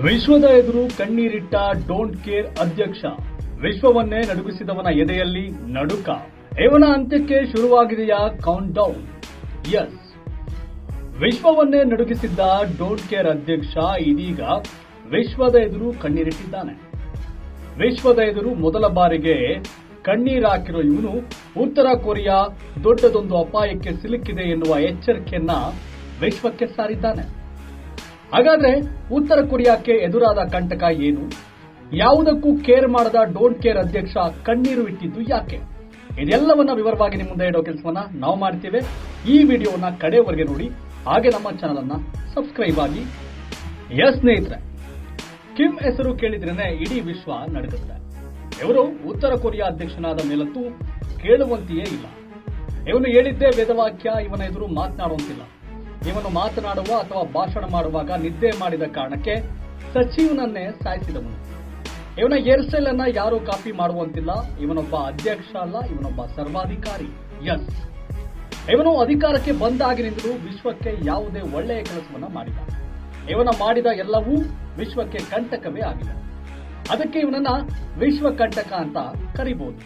ವಿಶ್ವದ ಎದುರು ಕಣ್ಣೀರಿಟ್ಟ don't care ಅಧ್ಯಕ್ಷ ವಿಶ್ವವನ್ನೇ ನಡುಗಿಸಿದವನ ಎದೆಯಲ್ಲಿ ನಡುಕ ಇವನ ಅಂತ್ಯಕ್ಕೆ ಶುರುವಾಗಿದೆಯಾ ಕೌಂಟ್ ಡೌನ್ ಎಸ್ ವಿಶ್ವವನ್ನೇ ನಡುಗಿಸಿದ್ದ ಡೋಂಟ್ ಕೇರ್ ಅಧ್ಯಕ್ಷ ಇದೀಗ ವಿಶ್ವದ ಎದುರು ಕಣ್ಣೀರಿಟ್ಟಿದ್ದಾನೆ ವಿಶ್ವದ ಎದುರು ಮೊದಲ ಬಾರಿಗೆ ಕಣ್ಣೀರಾಕಿರೋ ಇವನು ಉತ್ತರ ಕೊರಿಯಾ ದೊಡ್ಡದೊಂದು ಅಪಾಯಕ್ಕೆ ಸಿಲುಕಿದೆ ಎನ್ನುವ ಎಚ್ಚರಿಕೆಯನ್ನ ವಿಶ್ವಕ್ಕೆ ಸಾರಿದ್ದಾನೆ ಹಾಗಾದ್ರೆ ಉತ್ತರ ಕೊರಿಯಾಕ್ಕೆ ಎದುರಾದ ಕಂಟಕ ಏನು ಯಾವುದಕ್ಕೂ ಕೇರ್ ಮಾಡದ ಡೋಂಟ್ ಕೇರ್ ಅಧ್ಯಕ್ಷ ಕಣ್ಣೀರು ಇಟ್ಟಿದ್ದು ಯಾಕೆ ಇದೆಲ್ಲವನ್ನ ವಿವರವಾಗಿ ನಿಮ್ಮ ಮುಂದೆ ಇಡೋ ಕೆಲಸವನ್ನ ನಾವು ಮಾಡ್ತೇವೆ ಈ ವಿಡಿಯೋವನ್ನ ಕಡೆವರೆಗೆ ನೋಡಿ ಹಾಗೆ ನಮ್ಮ ಚಾನಲ್ ಅನ್ನ ಸಬ್ಸ್ಕ್ರೈಬ್ ಆಗಿ ಎಸ್ ಸ್ನೇಹಿತರೆ ಕಿಮ್ ಹೆಸರು ಕೇಳಿದ್ರೇನೆ ಇಡೀ ವಿಶ್ವ ನಡುಗುತ್ತೆ ಇವರು ಉತ್ತರ ಕೊರಿಯಾ ಅಧ್ಯಕ್ಷನಾದ ಮೇಲಂತೂ ಕೇಳುವಂತೆಯೇ ಇಲ್ಲ ಇವನು ಹೇಳಿದ್ದೇ ವೇದವಾಕ್ಯ ಇವನ ಎದುರು ಮಾತನಾಡುವಂತಿಲ್ಲ ಇವನು ಮಾತನಾಡುವ ಅಥವಾ ಭಾಷಣ ಮಾಡುವಾಗ ನಿದ್ದೆ ಮಾಡಿದ ಕಾರಣಕ್ಕೆ ಸಚಿವನನ್ನೇ ಸಾಯಿಸಿದವನು ಇವನ ಹೇರ್ ಸ್ಟೈಲ್ ಅನ್ನ ಯಾರು ಕಾಪಿ ಮಾಡುವಂತಿಲ್ಲ ಇವನೊಬ್ಬ ಅಧ್ಯಕ್ಷ ಅಲ್ಲ ಇವನೊಬ್ಬ ಸರ್ವಾಧಿಕಾರಿ ಎಸ್ ಇವನು ಅಧಿಕಾರಕ್ಕೆ ಬಂದಾಗಿನಿಂದಲೂ ವಿಶ್ವಕ್ಕೆ ಯಾವುದೇ ಒಳ್ಳೆಯ ಕೆಲಸವನ್ನ ಮಾಡಿದ ಇವನ ಮಾಡಿದ ಎಲ್ಲವೂ ವಿಶ್ವಕ್ಕೆ ಕಂಟಕವೇ ಆಗಿದೆ ಅದಕ್ಕೆ ಇವನನ್ನ ವಿಶ್ವ ಕಂಟಕ ಅಂತ ಕರಿಬಹುದು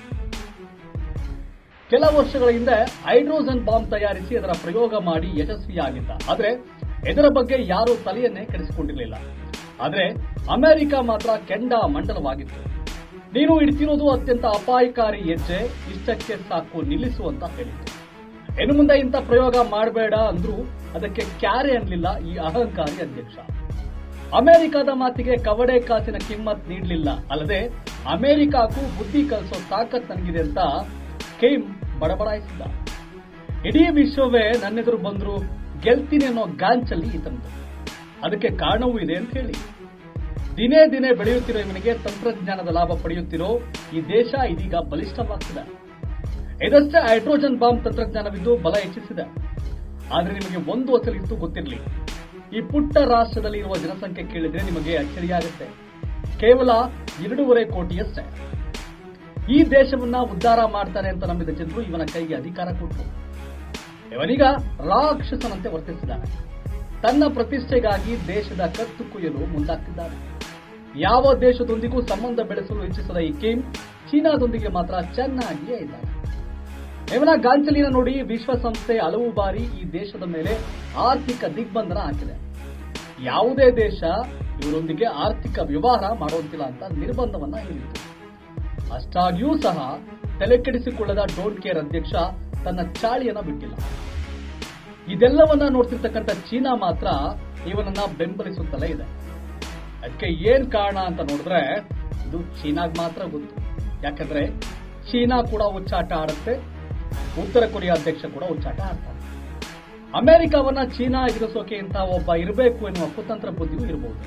ಕೆಲ ವರ್ಷಗಳ ಹಿಂದೆ ಹೈಡ್ರೋಜನ್ ಬಾಂಬ್ ತಯಾರಿಸಿ ಅದರ ಪ್ರಯೋಗ ಮಾಡಿ ಯಶಸ್ವಿಯಾಗಿದ್ದ ಆದ್ರೆ ಇದರ ಬಗ್ಗೆ ಯಾರೂ ತಲೆಯನ್ನೇ ಕೆಡಿಸಿಕೊಂಡಿರಲಿಲ್ಲ ಆದ್ರೆ ಅಮೆರಿಕ ಮಾತ್ರ ಕೆಂಡ ಮಂಡಲವಾಗಿತ್ತು ನೀನು ಇಡ್ತಿರೋದು ಅತ್ಯಂತ ಅಪಾಯಕಾರಿ ಹೆಜ್ಜೆ ಇಷ್ಟಕ್ಕೆ ಸಾಕು ನಿಲ್ಲಿಸು ಅಂತ ಹೇಳಿತ್ತು ಇನ್ನು ಮುಂದೆ ಇಂಥ ಪ್ರಯೋಗ ಮಾಡಬೇಡ ಅಂದ್ರೂ ಅದಕ್ಕೆ ಕ್ಯಾರೆ ಅನ್ಲಿಲ್ಲ ಈ ಅಹಂಕಾರಿ ಅಧ್ಯಕ್ಷ ಅಮೆರಿಕದ ಮಾತಿಗೆ ಕವಡೆ ಕಾಸಿನ ಕಿಮ್ಮತ್ ನೀಡಲಿಲ್ಲ ಅಲ್ಲದೆ ಅಮೆರಿಕಕ್ಕೂ ಬುದ್ಧಿ ಕಲಿಸೋ ತಾಕತ್ ನನಗಿದೆ ಅಂತ ಕೇಮ್ ಬಡಬಡಾಯಿಸಿದ್ದ ಇಡೀ ವಿಶ್ವವೇ ನನ್ನೆದುರು ಬಂದ್ರು ಗೆಲ್ತೀನಿ ಅನ್ನೋ ಗಾಂಚಲ್ಲಿ ಈತನದು ಅದಕ್ಕೆ ಕಾರಣವೂ ಇದೆ ಅಂತ ಹೇಳಿ ದಿನೇ ದಿನೇ ಬೆಳೆಯುತ್ತಿರೋ ಇವನಿಗೆ ತಂತ್ರಜ್ಞಾನದ ಲಾಭ ಪಡೆಯುತ್ತಿರೋ ಈ ದೇಶ ಇದೀಗ ಬಲಿಷ್ಠವಾಗ್ತಿದೆ ಇದಷ್ಟೇ ಹೈಡ್ರೋಜನ್ ಬಾಂಬ್ ತಂತ್ರಜ್ಞಾನವಿದ್ದು ಬಲ ಹೆಚ್ಚಿಸಿದೆ ಆದ್ರೆ ನಿಮಗೆ ಒಂದು ಅಸಲಿತ್ತು ಗೊತ್ತಿರಲಿ ಈ ಪುಟ್ಟ ರಾಷ್ಟ್ರದಲ್ಲಿ ಇರುವ ಜನಸಂಖ್ಯೆ ಕೇಳಿದ್ರೆ ನಿಮಗೆ ಅಚ್ಚರಿಯಾಗುತ್ತೆ ಕೇವಲ ಎರಡೂವರೆ ಕೋಟಿಯಷ್ಟೇ ಈ ದೇಶವನ್ನ ಉದ್ಧಾರ ಮಾಡ್ತಾರೆ ಅಂತ ನಂಬಿದ ಜನರು ಇವನ ಕೈಗೆ ಅಧಿಕಾರ ಕೊಟ್ಟರು ಇವನೀಗ ರಾಕ್ಷಸನಂತೆ ವರ್ತಿಸಿದ್ದಾನೆ ತನ್ನ ಪ್ರತಿಷ್ಠೆಗಾಗಿ ದೇಶದ ಕತ್ತು ಕುಯ್ಯಲು ಮುಂದಾಗ್ತಿದ್ದಾನೆ ಯಾವ ದೇಶದೊಂದಿಗೂ ಸಂಬಂಧ ಬೆಳೆಸಲು ಇಚ್ಛಿಸದ ಈ ಕಿಮ್ ಚೀನಾದೊಂದಿಗೆ ಮಾತ್ರ ಚೆನ್ನಾಗಿಯೇ ಇದ್ದಾನೆ ಇವನ ಗಾಂಚಲಿನ ನೋಡಿ ವಿಶ್ವಸಂಸ್ಥೆ ಹಲವು ಬಾರಿ ಈ ದೇಶದ ಮೇಲೆ ಆರ್ಥಿಕ ದಿಗ್ಬಂಧನ ಹಾಕಿದೆ ಯಾವುದೇ ದೇಶ ಇವರೊಂದಿಗೆ ಆರ್ಥಿಕ ವ್ಯವಹಾರ ಮಾಡುವಂತಿಲ್ಲ ಅಂತ ನಿರ್ಬಂಧವನ್ನ ಹೇರಿತು ಅಷ್ಟಾಗಿಯೂ ಸಹ ತಲೆಕೆಡಿಸಿಕೊಳ್ಳದ ಡೋಂಟ್ ಕೇರ್ ಅಧ್ಯಕ್ಷ ತನ್ನ ಚಾಳಿಯನ್ನ ಬಿಟ್ಟಿಲ್ಲ ಇದೆಲ್ಲವನ್ನ ನೋಡ್ತಿರ್ತಕ್ಕಂಥ ಚೀನಾ ಮಾತ್ರ ಇವನನ್ನ ಬೆಂಬಲಿಸುತ್ತಲೇ ಇದೆ ಅದಕ್ಕೆ ಏನ್ ಕಾರಣ ಅಂತ ನೋಡಿದ್ರೆ ಇದು ಚೀನಾಗ್ ಮಾತ್ರ ಗೊತ್ತು ಯಾಕಂದ್ರೆ ಚೀನಾ ಕೂಡ ಹುಚ್ಚಾಟ ಆಡುತ್ತೆ ಉತ್ತರ ಕೊರಿಯಾ ಅಧ್ಯಕ್ಷ ಕೂಡ ಹುಚ್ಚಾಟ ಆಡ್ತಾರೆ ಅಮೆರಿಕವನ್ನ ಚೀನಾ ಎದುರಿಸೋಕೆ ಇಂತಹ ಒಬ್ಬ ಇರಬೇಕು ಎನ್ನುವ ಕುತಂತ್ರ ಬುದ್ಧಿಯೂ ಇರಬಹುದು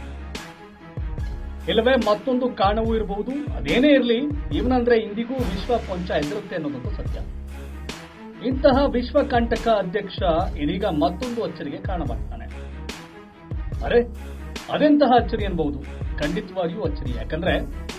ಇಲ್ಲವೇ ಮತ್ತೊಂದು ಕಾರಣವೂ ಇರಬಹುದು ಅದೇನೇ ಇರಲಿ ಇವನಂದ್ರೆ ಇಂದಿಗೂ ವಿಶ್ವ ಕೊಂಚ ಎದುರುತ್ತೆ ಅನ್ನೋದಂತೂ ಸತ್ಯ ಇಂತಹ ವಿಶ್ವ ಕಂಟಕ ಅಧ್ಯಕ್ಷ ಇದೀಗ ಮತ್ತೊಂದು ಅಚ್ಚರಿಗೆ ಕಾರಣವಾಗಿದ್ದಾನೆ ಅರೆ ಅದೆಂತಹ ಅಚ್ಚರಿ ಅನ್ಬಹುದು ಖಂಡಿತವಾಗಿಯೂ ಅಚ್ಚರಿ ಯಾಕಂದ್ರೆ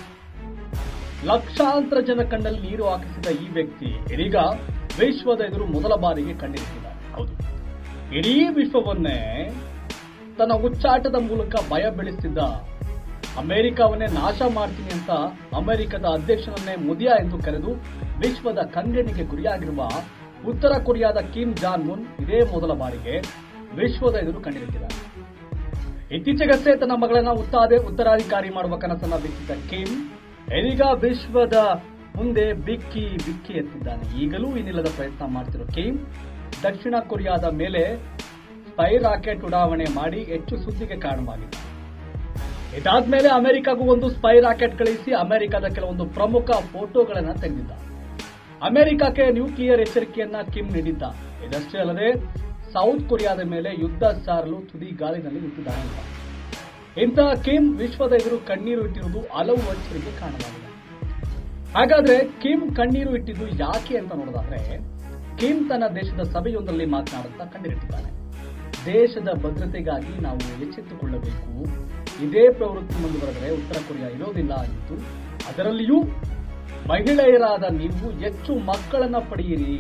ಲಕ್ಷಾಂತರ ಜನ ಕಣ್ಣಲ್ಲಿ ನೀರು ಹಾಕಿಸಿದ ಈ ವ್ಯಕ್ತಿ ಇದೀಗ ವಿಶ್ವದ ಎದುರು ಮೊದಲ ಬಾರಿಗೆ ಕಂಡಿರಿಸಿದ್ದಾರೆ ಹೌದು ಇಡೀ ವಿಶ್ವವನ್ನೇ ತನ್ನ ಉಚ್ಚಾಟದ ಮೂಲಕ ಭಯ ಬೆಳೆಸಿದ್ದ ಅಮೆರಿಕವನ್ನೇ ನಾಶ ಮಾಡ್ತೀನಿ ಅಂತ ಅಮೆರಿಕದ ಅಧ್ಯಕ್ಷನನ್ನೇ ಮುದಿಯ ಎಂದು ಕರೆದು ವಿಶ್ವದ ಕಣ್ಣೆಣಿಗೆ ಗುರಿಯಾಗಿರುವ ಉತ್ತರ ಕೊರಿಯಾದ ಕಿಮ್ ಜಾನ್ ಮುನ್ ಇದೇ ಮೊದಲ ಬಾರಿಗೆ ವಿಶ್ವದ ಎದುರು ಕಂಡಿರಿಸಿದ್ದಾರೆ ಇತ್ತೀಚೆಗಷ್ಟೇ ತನ್ನ ಮಗಳನ್ನ ಉತ್ತಾದೆ ಉತ್ತರಾಧಿಕಾರಿ ಮಾಡುವ ಕನಸನ್ನ ಬಿತ್ತಿದ್ದ ಕಿಮ್ ಇದೀಗ ವಿಶ್ವದ ಮುಂದೆ ಬಿಕ್ಕಿ ಬಿಕ್ಕಿ ಎತ್ತಿದ್ದಾನೆ ಈಗಲೂ ಇನ್ನಿಲ್ಲದ ಪ್ರಯತ್ನ ಮಾಡ್ತಿರೋ ಕಿಮ್ ದಕ್ಷಿಣ ಕೊರಿಯಾದ ಮೇಲೆ ಸ್ಪೈ ರಾಕೆಟ್ ಉಡಾವಣೆ ಮಾಡಿ ಹೆಚ್ಚು ಸುದ್ದಿಗೆ ಕಾರಣವಾಗಿದೆ ಇದಾದ್ಮೇಲೆ ಅಮೆರಿಕಗೂ ಒಂದು ಸ್ಪೈ ರಾಕೆಟ್ ಕಳಿಸಿ ಅಮೆರಿಕದ ಕೆಲವೊಂದು ಪ್ರಮುಖ ಫೋಟೋಗಳನ್ನ ತೆಗೆದಿದ್ದ ಅಮೆರಿಕಕ್ಕೆ ನ್ಯೂಕ್ಲಿಯರ್ ಎಚ್ಚರಿಕೆಯನ್ನ ಕಿಮ್ ನೀಡಿದ್ದ ಇದಷ್ಟೇ ಅಲ್ಲದೆ ಸೌತ್ ಕೊರಿಯಾದ ಮೇಲೆ ಯುದ್ಧ ಸಾರಲು ತುದಿ ಗಾಳಿನಲ್ಲಿ ನಿಂತಿದ್ದಾನೆ ಅಂತ ಇಂತಹ ಕಿಮ್ ವಿಶ್ವದ ಎದುರು ಕಣ್ಣೀರು ಇಟ್ಟಿರುವುದು ಹಲವು ಅಚ್ಚರಿಗೆ ಕಾರಣವಾಗಿದೆ ಹಾಗಾದ್ರೆ ಕಿಮ್ ಕಣ್ಣೀರು ಇಟ್ಟಿದ್ದು ಯಾಕೆ ಅಂತ ನೋಡೋದಾದ್ರೆ ಕಿಮ್ ತನ್ನ ದೇಶದ ಸಭೆಯೊಂದರಲ್ಲಿ ಮಾತನಾಡುತ್ತಾ ಕಣ್ಣೀರಿಟ್ಟಿದ್ದಾನೆ ದೇಶದ ಭದ್ರತೆಗಾಗಿ ನಾವು ಎಚ್ಚೆತ್ತುಕೊಳ್ಳಬೇಕು ಇದೇ ಪ್ರವೃತ್ತಿ ಮುಂದುವರೆದರೆ ಉತ್ತರ ಕೊರಿಯಾ ಇರೋದಿಲ್ಲ ಆಗಿತ್ತು ಅದರಲ್ಲಿಯೂ ಮಹಿಳೆಯರಾದ ನೀವು ಹೆಚ್ಚು ಮಕ್ಕಳನ್ನ ಪಡೆಯಿರಿ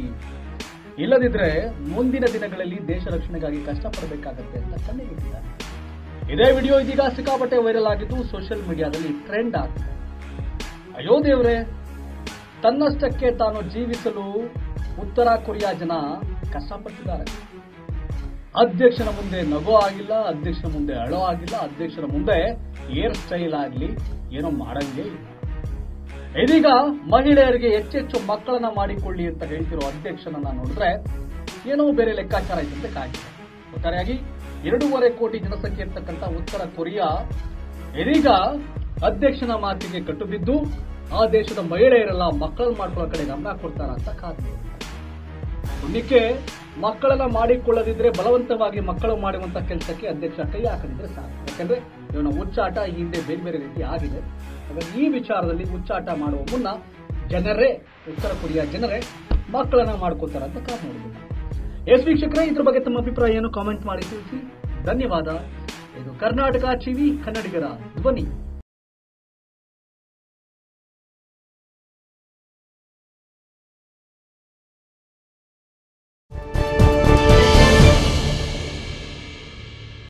ಇಲ್ಲದಿದ್ರೆ ಮುಂದಿನ ದಿನಗಳಲ್ಲಿ ದೇಶ ರಕ್ಷಣೆಗಾಗಿ ಕಷ್ಟಪಡಬೇಕಾಗತ್ತೆ ಅಂತ ಕಣ್ಣಿಗಿಟ್ಟಿದ್ದಾರೆ ಇದೇ ವಿಡಿಯೋ ಇದೀಗ ಸಿಕ್ಕಾಪಟ್ಟೆ ವೈರಲ್ ಆಗಿದ್ದು ಸೋಷಿಯಲ್ ಮೀಡಿಯಾದಲ್ಲಿ ಟ್ರೆಂಡ್ ಆಗಿದೆ ಅಯ್ಯೋ ದೇವ್ರೆ ತನ್ನಷ್ಟಕ್ಕೆ ತಾನು ಜೀವಿಸಲು ಉತ್ತರ ಕೊರಿಯಾ ಜನ ಕಷ್ಟಪಟ್ಟಿದ್ದಾರೆ ಅಧ್ಯಕ್ಷನ ಮುಂದೆ ನಗೋ ಆಗಿಲ್ಲ ಅಧ್ಯಕ್ಷನ ಮುಂದೆ ಅಳೋ ಆಗಿಲ್ಲ ಅಧ್ಯಕ್ಷರ ಮುಂದೆ ಏರ್ ಸ್ಟೈಲ್ ಆಗಲಿ ಏನೋ ಮಾಡಂಗೇ ಇಲ್ಲ ಇದೀಗ ಮಹಿಳೆಯರಿಗೆ ಹೆಚ್ಚೆಚ್ಚು ಮಕ್ಕಳನ್ನ ಮಾಡಿಕೊಳ್ಳಿ ಅಂತ ಹೇಳ್ತಿರೋ ಅಧ್ಯಕ್ಷನನ್ನ ನೋಡಿದ್ರೆ ಏನೋ ಬೇರೆ ಲೆಕ್ಕಾಚಾರ ಇದ್ದಂತೆ ಕಾಣಿದೆ ಒಟ್ಟಾರೆಯಾಗಿ ಎರಡೂವರೆ ಕೋಟಿ ಜನಸಂಖ್ಯೆ ಇರ್ತಕ್ಕಂಥ ಉತ್ತರ ಕೊರಿಯಾ ಇದೀಗ ಅಧ್ಯಕ್ಷನ ಮಾತಿಗೆ ಕಟ್ಟು ಬಿದ್ದು ಆ ದೇಶದ ಮಹಿಳೆಯರೆಲ್ಲ ಮಕ್ಕಳನ್ನ ಮಾಡ್ಕೊಳ್ಳೋ ಕಡೆ ಗಮನ ಕೊಡ್ತಾರ ಅಂತ ಕಾದು ಪುಣ್ಯಕ್ಕೆ ಮಕ್ಕಳನ್ನ ಮಾಡಿಕೊಳ್ಳದಿದ್ರೆ ಬಲವಂತವಾಗಿ ಮಕ್ಕಳು ಮಾಡುವಂತ ಕೆಲಸಕ್ಕೆ ಅಧ್ಯಕ್ಷ ಕೈ ಹಾಕದಿದ್ರೆ ಸಾಕು ಯಾಕಂದ್ರೆ ಇವನ ಉಚ್ಚಾಟ ಈ ಹಿಂದೆ ಬೇರೆ ಬೇರೆ ರೀತಿ ಆಗಿದೆ ಹಾಗಾಗಿ ಈ ವಿಚಾರದಲ್ಲಿ ಉಚ್ಚಾಟ ಮಾಡುವ ಮುನ್ನ ಜನರೇ ಉತ್ತರ ಕೊರಿಯಾ ಜನರೇ ಮಕ್ಕಳನ್ನ ಮಾಡ್ಕೋತಾರ ಅಂತ ಕಾದು ನೋಡಬೇಕು ಎಸ್ ವೀಕ್ಷಕರೇ ಇದ್ರ ಬಗ್ಗೆ ತಮ್ಮ ಅಭಿಪ್ರಾಯ ಏನು ಕಾಮೆಂಟ್ ಮಾಡಿ ತಿಳಿಸಿ ಧನ್ಯವಾದ ಇದು ಕರ್ನಾಟಕ ಟಿವಿ ಕನ್ನಡಿಗರ ಧ್ವನಿ